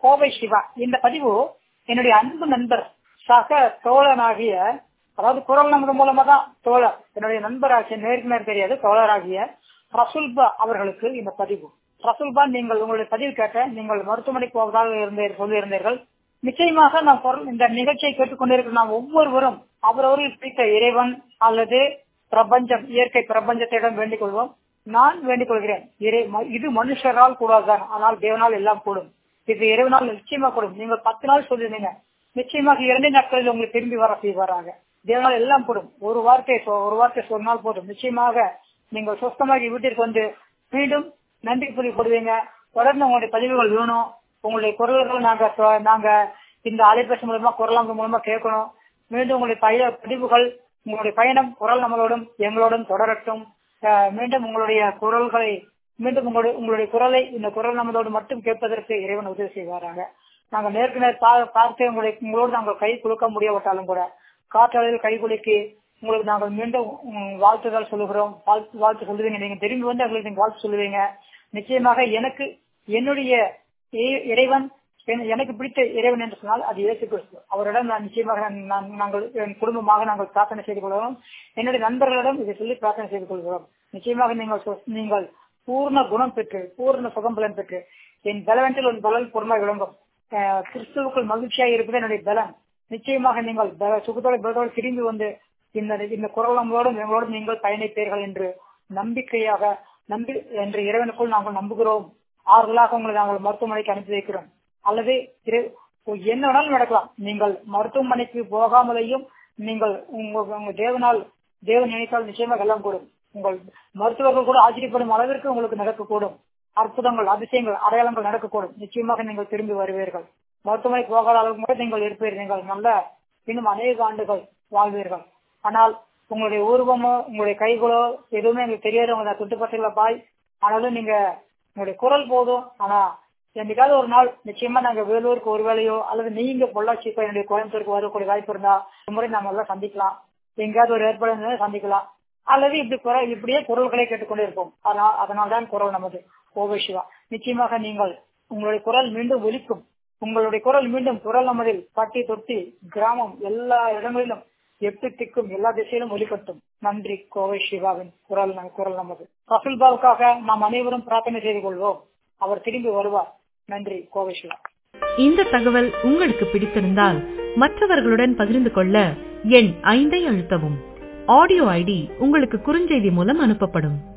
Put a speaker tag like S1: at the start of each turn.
S1: கோவை சிவா இந்த பதிவு என்னுடைய அன்பு நண்பர் சக தோழனாகிய அதாவது குரல் நமது மூலமா தான் தோழர் என்னுடைய நண்பராகிய நேருக்கு நேர் தெரியாது தோழராகிய ரசுல்பா அவர்களுக்கு இந்த பதிவு ரசுல்பா நீங்கள் உங்களுடைய பதிவு கேட்ட நீங்கள் மருத்துவமனைக்கு போவதாக இருந்தீர் சொல்லியிருந்தீர்கள் நிச்சயமாக நாம் குரல் இந்த நிகழ்ச்சியை கேட்டுக்கொண்டிருக்கிற நாம் ஒவ்வொருவரும் அவரவர்கள் பிடித்த இறைவன் அல்லது பிரபஞ்சம் இயற்கை பிரபஞ்சத்திடம் வேண்டிக் கொள்வோம் நான் வேண்டிக் கொள்கிறேன் இறை இது மனுஷரால் கூடாதுதான் ஆனால் தேவனால் எல்லாம் கூடும் இது இறைவனால் நிச்சயமா கூடும் நீங்கள் பத்து நாள் சொல்லிருந்தீங்க நிச்சயமாக இரண்டே நாட்களில் உங்களுக்கு திரும்பி வர செய்வாராங்க தேவனால் எல்லாம் கூடும் ஒரு வார்த்தை ஒரு வார்த்தை சொன்னால் போதும் நிச்சயமாக நீங்கள் சுத்தமாக வீட்டிற்கு வந்து மீண்டும் நன்றி புரி போடுவீங்க தொடர்ந்து உங்களுடைய பதிவுகள் வேணும் உங்களுடைய குரல்கள் நாங்க நாங்க இந்த அலைபேசி மூலமா குரல் மூலமா கேட்கணும் மீண்டும் உங்களுடைய பய பதிவுகள் உங்களுடைய பயணம் குரல் நம்மளோடும் எங்களோடும் தொடரட்டும் மீண்டும் உங்களுடைய குரல்களை மீண்டும் உங்களுடைய உங்களுடைய குரலை இந்த குரல் நம்மளோடு மட்டும் கேட்பதற்கு இறைவன் உதவி செய்வாராங்க நாங்க நேருக்கு நேர் பார்த்து உங்களை உங்களோடு நாங்கள் கை குலுக்க முடியாவிட்டாலும் கூட காற்றலையில் கை குலுக்கி உங்களுக்கு நாங்கள் மீண்டும் வாழ்த்துகள் சொல்லுகிறோம் வாழ்த்து வாழ்த்து சொல்லுவீங்க நீங்க திரும்பி வந்து எங்களுக்கு நீங்க வாழ்த்து சொல்லுவீங்க நிச்சயமாக எனக்கு என்னுடைய இறைவன் எனக்கு பிடித்த இறைவன் என்று சொன்னால் அது இயேசு கிறிஸ்து அவரிடம் நான் நிச்சயமாக நாங்கள் என் குடும்பமாக நாங்கள் பிரார்த்தனை செய்து கொள்கிறோம் என்னுடைய நண்பர்களிடம் இதை சொல்லி பிரார்த்தனை செய்து கொள்கிறோம் நிச்சயமாக நீங்கள் நீங்கள் பூர்ண குணம் பெற்று பூர்ண சுகம் பலன் பெற்று என் பலவென்றில் ஒரு பலன் பொறுமை விளங்கும் கிறிஸ்துவுக்குள் மகிழ்ச்சியாக இருப்பது என்னுடைய பலன் நிச்சயமாக நீங்கள் சுகத்தோட பலத்தோடு திரும்பி வந்து இந்த இந்த குரல் நம்மளோடும் எங்களோடும் நீங்கள் பயணிப்பீர்கள் என்று நம்பிக்கையாக நம்பி என்று இறைவனுக்குள் நாங்கள் நம்புகிறோம் ஆறுதலாக உங்களை நாங்கள் மருத்துவமனைக்கு அனுப்பி வைக்கிறோம் அல்லது என்ன வேணாலும் நடக்கலாம் நீங்கள் மருத்துவமனைக்கு போகாமலேயும் நீங்கள் உங்க உங்க தேவனால் தேவன் நினைத்தால் நிச்சயமாக எல்லாம் கூடும் உங்கள் மருத்துவர்கள் கூட ஆச்சரியப்படும் அளவிற்கு உங்களுக்கு நடக்கக்கூடும் அற்புதங்கள் அதிசயங்கள் அடையாளங்கள் நடக்கக்கூடும் நிச்சயமாக நீங்கள் திரும்பி வருவீர்கள் மருத்துவமனைக்கு போகாத அளவுக்கு கூட நீங்கள் இருப்பீர்கள் நீங்கள் நல்ல இன்னும் அநேக ஆண்டுகள் வாழ்வீர்கள் ஆனால் உங்களுடைய உருவமோ உங்களுடைய கைகளோ எதுவுமே எங்களுக்கு தெரியாது உங்களை துட்டுப்பட்டுள்ள பாய் ஆனாலும் நீங்க உங்களுடைய குரல் போதும் ஆனா என்னைக்காவது ஒரு நாள் நிச்சயமா நாங்க வேலூருக்கு ஒரு வேலையோ அல்லது நீங்க பொள்ளாச்சி என்னுடைய கோயம்புத்தூருக்கு வரக்கூடிய வாய்ப்பு இருந்தா முறை நம்ம எல்லாம் சந்திக்கலாம் எங்கேயாவது ஒரு ஏற்பாடு சந்திக்கலாம் அல்லது இப்படி குரல் இப்படியே குரல்களை கேட்டுக்கொண்டே இருப்போம் அதனால் அதனால் தான் குரல் நமது கோவை சிவா நிச்சயமாக நீங்கள் உங்களுடைய குரல் மீண்டும் ஒலிக்கும் உங்களுடைய குரல் மீண்டும் குரல் நமதில் பட்டி தொட்டி கிராமம் எல்லா இடங்களிலும் எட்டு திக்கும் எல்லா திசையிலும் ஒலிக்கட்டும் நன்றி கோவை சிவாவின் குரல் குரல் நமது ரசுல்பாவுக்காக நாம் அனைவரும் பிரார்த்தனை செய்து கொள்வோம் அவர் திரும்பி வருவார் நன்றி கோவை சிவா
S2: இந்த தகவல் உங்களுக்கு பிடித்திருந்தால் மற்றவர்களுடன் பகிர்ந்து கொள்ள எண் ஐந்தை அழுத்தவும் ஆடியோ ஐடி உங்களுக்கு குறுஞ்செய்தி மூலம் அனுப்பப்படும்